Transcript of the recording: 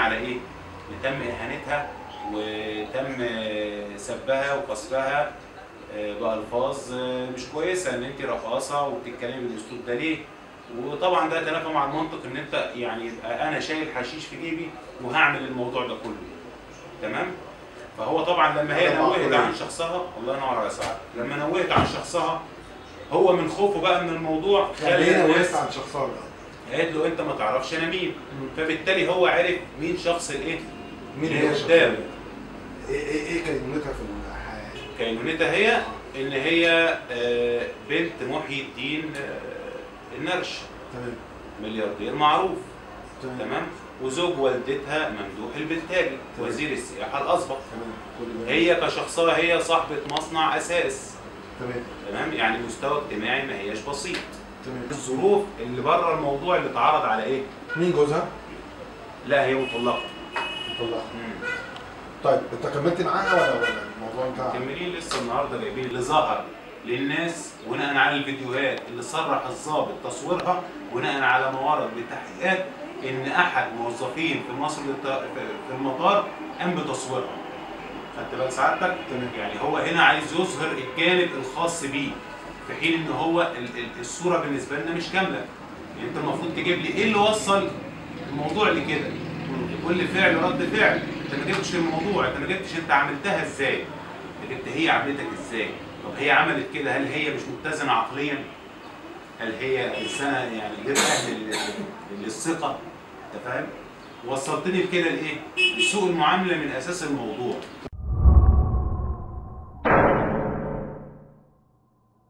على ايه؟ ان تم اهانتها وتم سبها وقصفها آه، بالفاظ آه، مش كويسه ان انت رقاصه وبتتكلمي بالاسلوب ده ليه؟ وطبعا ده يتنافى مع المنطق ان انت يعني يبقى انا شايل حشيش في جيبي وهعمل الموضوع ده كله تمام؟ فهو طبعا لما هي هذا نوهت معقولية. عن شخصها الله ينور على سعد لما نوهت عن شخصها هو من خوفه بقى من الموضوع يعني خلى هنا الناس وقفت عن شخصها بقى قالت له انت ما تعرفش انا مين فبالتالي هو عرف مين شخص الايه مين اللي هي قدامه. شخصيا؟ ايه ايه ايه كينونتها في الحياه؟ كينونتها هي ان هي آه، بنت محي الدين آه، النرش تمام ملياردير معروف تمام تمام وزوج والدتها ممدوح البلتاجي تمام. وزير السياحه الاسبق تمام كل ده هي كشخصها هي صاحبه مصنع اساس تمام تمام يعني مستوى اجتماعي ما هياش بسيط تمام الظروف اللي بره الموضوع اللي اتعرض على ايه مين جوزها؟ لا هي مطلقه طلعها مم. طيب انت كملت معاها ولا ولا الموضوع انتهى؟ مكملين لسه النهارده جايبين اللي ظهر للناس بناء على الفيديوهات اللي صرح الضابط تصويرها بناء على ما ورد بالتحقيقات ان احد موظفين في مصر للط- في في المطار قام بتصويرها. خدت بال سعادتك؟ تمام. يعني هو هنا عايز يظهر الجانب الخاص بيه في حين ان هو ال- ال- الصوره بالنسبه لنا مش كامله. يعني انت المفروض تجيب لي ايه اللي وصل الموضوع لكده؟ كل فعل رد فعل انت ما جبتش الموضوع انت ما جبتش انت عملتها ازاي انت جبت هي عملتك ازاي طب هي عملت كده هل هي مش متزنه عقليا هل هي انسانه يعني غير اهل لل- للثقه انت فاهم وصلتني لكده لايه لسوء المعامله من اساس الموضوع